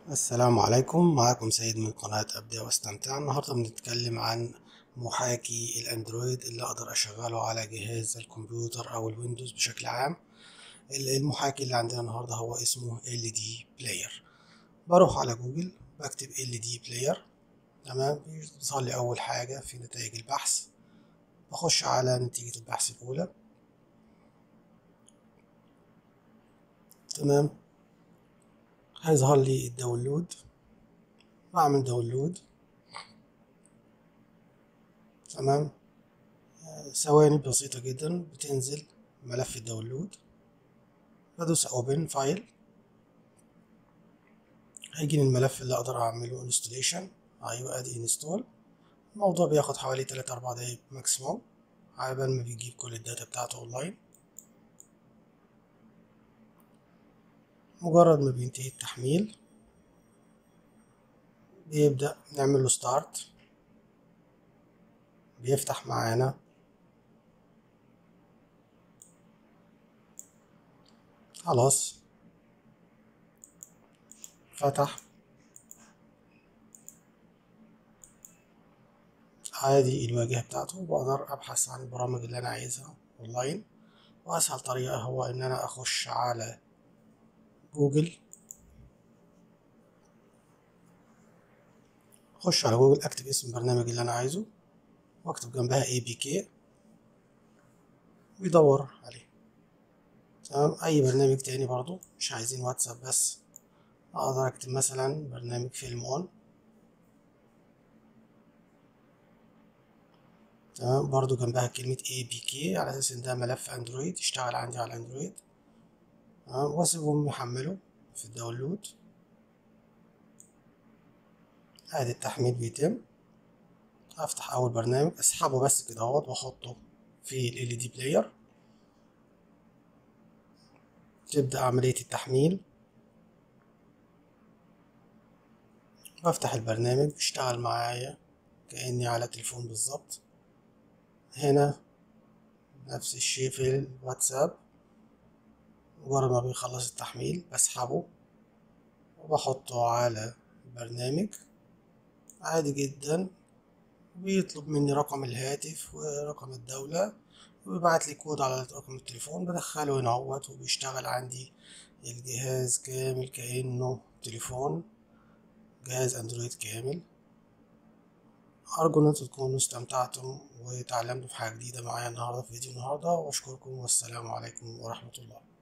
السلام عليكم معكم سيد من قناة أبدأ واستمتع النهاردة بنتكلم عن محاكي الأندرويد اللي أقدر أشغله على جهاز الكمبيوتر أو الويندوز بشكل عام المحاكي اللي عندنا النهاردة هو اسمه LD Player بروح على جوجل بكتب LD Player تمام بيظهر لي أول حاجة في نتائج البحث بخش على نتيجة البحث الأولى تمام هيظهر لي الداونلود بعمل داونلود تمام ثواني بسيطة جدا بتنزل ملف الداونلود بدوس اوبن فايل هيجيني الملف اللي اقدر اعمله انستليشن ايوه ادي انستول الموضوع بياخد حوالي 3 4 دقايق ماكسيموم على بال ما بيجيب كل الداتا بتاعته اونلاين مجرد ما بينتهي التحميل بيبدأ نعمل له ستارت بيفتح معانا خلاص فتح عادي الواجهة بتاعته بقدر أبحث عن البرامج اللي أنا عايزها أونلاين وأسهل طريقة هو إن أنا أخش على جوجل اخش على جوجل اكتب اسم البرنامج اللي انا عايزه واكتب جنبها اي بي كي بيدور عليه تمام اي برنامج تاني برضو مش عايزين واتساب بس اقدر اكتب مثلا برنامج فيلم اون تمام برضو جنبها كلمة اي بي كي على اساس ان ده ملف اندرويد يشتغل عندي على الاندرويد واسيبهم يحملوا في الداونلود ادي التحميل بيتم افتح اول برنامج اسحبه بس كده اهوت واحطه في ال LED بلاير تبدأ عملية التحميل بفتح البرنامج بيشتغل معايا كأني على تليفون بالظبط هنا نفس الشيء في الواتساب مجرد ما بيخلص التحميل بسحبه وبحطه على البرنامج عادي جدا بيطلب مني رقم الهاتف ورقم الدولة وبيبعت لي كود على رقم التليفون بدخله هنا اهوت وبيشتغل عندي الجهاز كامل كأنه تليفون جهاز اندرويد كامل أرجو إن انتوا تكونوا استمتعتم وتعلمتوا في حاجة جديدة معايا النهاردة في فيديو النهاردة وأشكركم والسلام عليكم ورحمة الله